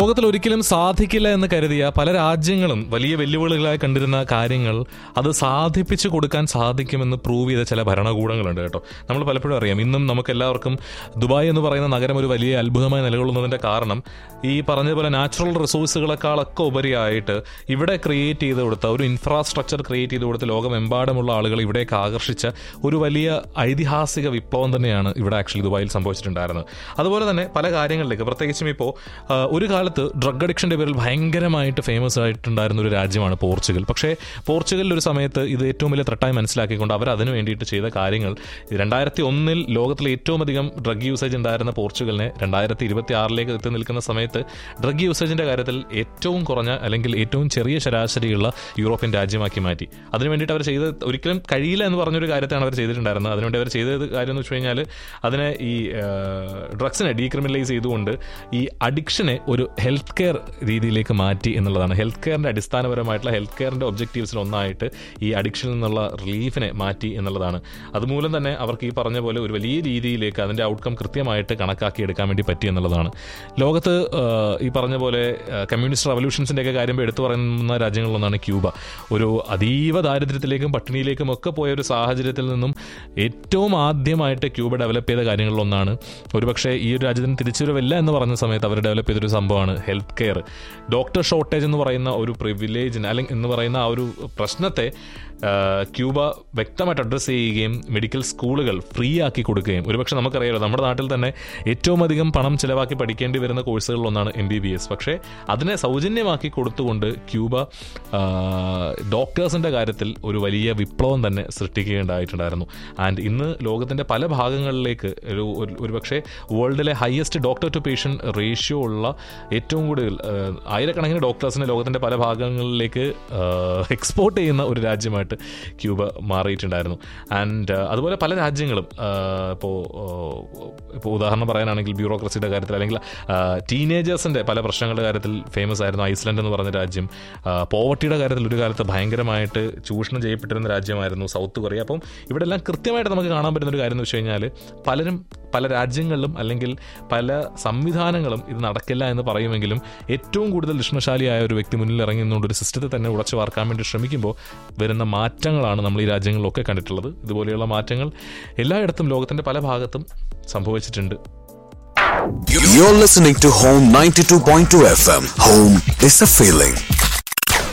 ലോകത്തിൽ ഒരിക്കലും സാധിക്കില്ല എന്ന് കരുതിയ പല രാജ്യങ്ങളും വലിയ വെല്ലുവിളികളായി കണ്ടിരുന്ന കാര്യങ്ങൾ അത് സാധിപ്പിച്ചു കൊടുക്കാൻ സാധിക്കുമെന്ന് പ്രൂവ് ചെയ്ത ചില ഭരണകൂടങ്ങളുണ്ട് കേട്ടോ നമ്മൾ പലപ്പോഴും അറിയാം ഇന്നും നമുക്ക് എല്ലാവർക്കും ദുബായ് എന്ന് പറയുന്ന നഗരം ഒരു വലിയ അത്ഭുതമായി നിലകൊള്ളുന്നതിന്റെ കാരണം ഈ പറഞ്ഞതുപോലെ നാച്ചുറൽ റിസോഴ്സുകളെക്കാളൊക്കെ ഉപരിയായിട്ട് ഇവിടെ ക്രിയേറ്റ് ചെയ്ത് കൊടുത്ത ഒരു ഇൻഫ്രാസ്ട്രക്ചർ ക്രിയേറ്റ് ചെയ്ത് കൊടുത്ത് ലോകമെമ്പാടുമുള്ള ആളുകൾ ഇവിടേക്ക് ആകർഷിച്ച ഒരു വലിയ ഐതിഹാസിക വിപ്ലവം തന്നെയാണ് ഇവിടെ ആക്ച്വലി ദുബായിൽ സംഭവിച്ചിട്ടുണ്ടായിരുന്നത് അതുപോലെ തന്നെ പല കാര്യങ്ങളിലേക്ക് പ്രത്യേകിച്ചും ഇപ്പോൾ ഒരു കാലത്ത് ഡ്രഗ് അഡിക്ഷൻ്റെ പേരിൽ ഭയങ്കരമായിട്ട് ഫേമസ് ആയിട്ടുണ്ടായിരുന്ന ഒരു രാജ്യമാണ് പോർച്ചുഗൽ പക്ഷേ പോർച്ചുഗലിൽ ഒരു സമയത്ത് ഇത് ഏറ്റവും വലിയ ത്രട്ടായി മനസ്സിലാക്കിക്കൊണ്ട് അവർ അതിനു വേണ്ടിയിട്ട് ചെയ്ത കാര്യങ്ങൾ രണ്ടായിരത്തി ഒന്നിൽ ലോകത്തിലെ ഏറ്റവും അധികം ഡ്രഗ് യൂസേജ് ഉണ്ടായിരുന്ന പോർച്ചുഗലിനെ രണ്ടായിരത്തി ഇരുപത്തി ആറിലേക്ക് എത്തി നിൽക്കുന്ന സമയത്ത് ഡ്രഗ് യൂസേജിന്റെ കാര്യത്തിൽ ഏറ്റവും കുറഞ്ഞ അല്ലെങ്കിൽ ഏറ്റവും ചെറിയ ശരാശരിയുള്ള യൂറോപ്യൻ രാജ്യമാക്കി മാറ്റി അതിനു വേണ്ടിയിട്ട് അവർ ചെയ്ത് ഒരിക്കലും കഴിയില്ല എന്ന് പറഞ്ഞൊരു കാര്യത്താണ് അവർ ചെയ്തിട്ടുണ്ടായിരുന്നത് അതിനുവേണ്ടി അവർ ചെയ്തത് കാര്യം എന്ന് വെച്ച് കഴിഞ്ഞാൽ അതിനെ ഈ ഡ്രഗ്സിനെ ഡീക്രിമിനലൈസ് ചെയ്തുകൊണ്ട് ഈ അഡിക്ഷനെ ഒരു ഹെൽത്ത് കെയർ രീതിയിലേക്ക് മാറ്റി എന്നുള്ളതാണ് ഹെൽത്ത് കെയറിന്റെ അടിസ്ഥാനപരമായിട്ടുള്ള ഹെൽത്ത് കെയറിന്റെ ഒബ്ജക്റ്റീവ്സിൽ ഒന്നായിട്ട് ഈ അഡിക്ഷനിൽ നിന്നുള്ള റിലീഫിനെ മാറ്റി എന്നുള്ളതാണ് അതുമൂലം തന്നെ അവർക്ക് ഈ പറഞ്ഞ പോലെ ഒരു വലിയ രീതിയിലേക്ക് അതിന്റെ ഔട്ട്കം കൃത്യമായിട്ട് കണക്കാക്കി എടുക്കാൻ വേണ്ടി പറ്റി എന്നുള്ളതാണ് ലോകത്ത് ഈ പറഞ്ഞ പോലെ കമ്മ്യൂണിസ്റ്റ് റവല്യൂഷൻസിന്റെ ഒക്കെ കാര്യം എടുത്തു പറയുന്ന രാജ്യങ്ങളിലൊന്നാണ് ക്യൂബ ഒരു അതീവ ദാരിദ്ര്യത്തിലേക്കും പട്ടിണിയിലേക്കും ഒക്കെ പോയ ഒരു സാഹചര്യത്തിൽ നിന്നും ഏറ്റവും ആദ്യമായിട്ട് ക്യൂബ ഡെവലപ്പ് ചെയ്ത കാര്യങ്ങളിലൊന്നാണ് ഒരുപക്ഷെ ഈ ഒരു രാജ്യത്തിന് തിരിച്ചുവരവില്ല എന്ന് പറഞ്ഞ സമയത്ത് അവർ ഡെവലപ്പ് ചെയ്തൊരു സംഭവമാണ് ഹെൽത്ത് കെയർ ഡോക്ടർ ഷോർട്ടേജ് എന്ന് പറയുന്ന ഒരു പ്രിവിലേജിന് അല്ലെങ്കിൽ എന്ന് പറയുന്ന ആ ഒരു പ്രശ്നത്തെ ക്യൂബ വ്യക്തമായിട്ട് അഡ്രസ്സ് ചെയ്യുകയും മെഡിക്കൽ സ്കൂളുകൾ ഫ്രീ ആക്കി കൊടുക്കുകയും ഒരുപക്ഷെ നമുക്കറിയാലോ നമ്മുടെ നാട്ടിൽ തന്നെ ഏറ്റവും അധികം പണം ചിലവാക്കി പഠിക്കേണ്ടി വരുന്ന കോഴ്സുകളിലൊന്നാണ് എം ബി ബി എസ് പക്ഷേ അതിനെ സൗജന്യമാക്കി കൊടുത്തുകൊണ്ട് ക്യൂബ ഡോക്ടേഴ്സിൻ്റെ കാര്യത്തിൽ ഒരു വലിയ വിപ്ലവം തന്നെ സൃഷ്ടിക്കുകയുണ്ടായിട്ടുണ്ടായിരുന്നു ആൻഡ് ഇന്ന് ലോകത്തിൻ്റെ പല ഭാഗങ്ങളിലേക്ക് ഒരു ഒരുപക്ഷെ വേൾഡിലെ highest doctor to patient ratio ഉള്ള ഏറ്റവും കൂടുതൽ ആയിരക്കണക്കിന് ഡോക്ടേഴ്സിനെ ലോകത്തിൻ്റെ പല ഭാഗങ്ങളിലേക്ക് എക്സ്പോർട്ട് ചെയ്യുന്ന ഒരു രാജ്യമായിട്ട് ക്യൂബ മാറിയിട്ടുണ്ടായിരുന്നു ആൻഡ് അതുപോലെ പല രാജ്യങ്ങളും ഇപ്പോൾ ഇപ്പോൾ ഉദാഹരണം പറയാനാണെങ്കിൽ ബ്യൂറോക്രസിയുടെ കാര്യത്തിൽ അല്ലെങ്കിൽ ടീനേജേഴ്സിൻ്റെ പല പ്രശ്നങ്ങളുടെ കാര്യത്തിൽ ഫേമസ് ആയിരുന്നു ഐസ്ലൻഡ് എന്ന് പറഞ്ഞ രാജ്യം പോവർട്ടിയുടെ കാര്യത്തിൽ ഒരു കാലത്ത് ഭയങ്കരമായിട്ട് ചൂഷണം ചെയ്യപ്പെട്ടിരുന്ന രാജ്യമായിരുന്നു സൗത്ത് കൊറിയ അപ്പം ഇവിടെ എല്ലാം കൃത്യമായിട്ട് നമുക്ക് കാണാൻ പറ്റുന്ന ഒരു കാര്യം എന്ന് വെച്ച് കഴിഞ്ഞാൽ പലരും പല രാജ്യങ്ങളിലും അല്ലെങ്കിൽ പല സംവിധാനങ്ങളും ഇത് നടക്കില്ല എന്ന് പറയുമെങ്കിലും ഏറ്റവും കൂടുതൽ ദൃഷ്ണശാലിയായ ഒരു വ്യക്തി മുന്നിൽ ഇറങ്ങി നിന്നുകൊണ്ട് ഒരു സിസ്റ്റത്തെ തന്നെ ഉടച്ചു വാർക്കാൻ വേണ്ടി ശ്രമിക്കുമ്പോൾ വരുന്ന മാറ്റങ്ങളാണ് നമ്മൾ ഈ രാജ്യങ്ങളിലൊക്കെ കണ്ടിട്ടുള്ളത് ഇതുപോലെയുള്ള മാറ്റങ്ങൾ എല്ലായിടത്തും ലോകത്തിന്റെ പല ഭാഗത്തും സംഭവിച്ചിട്ടുണ്ട് You're listening to Home 92.2 FM. Home is a feeling.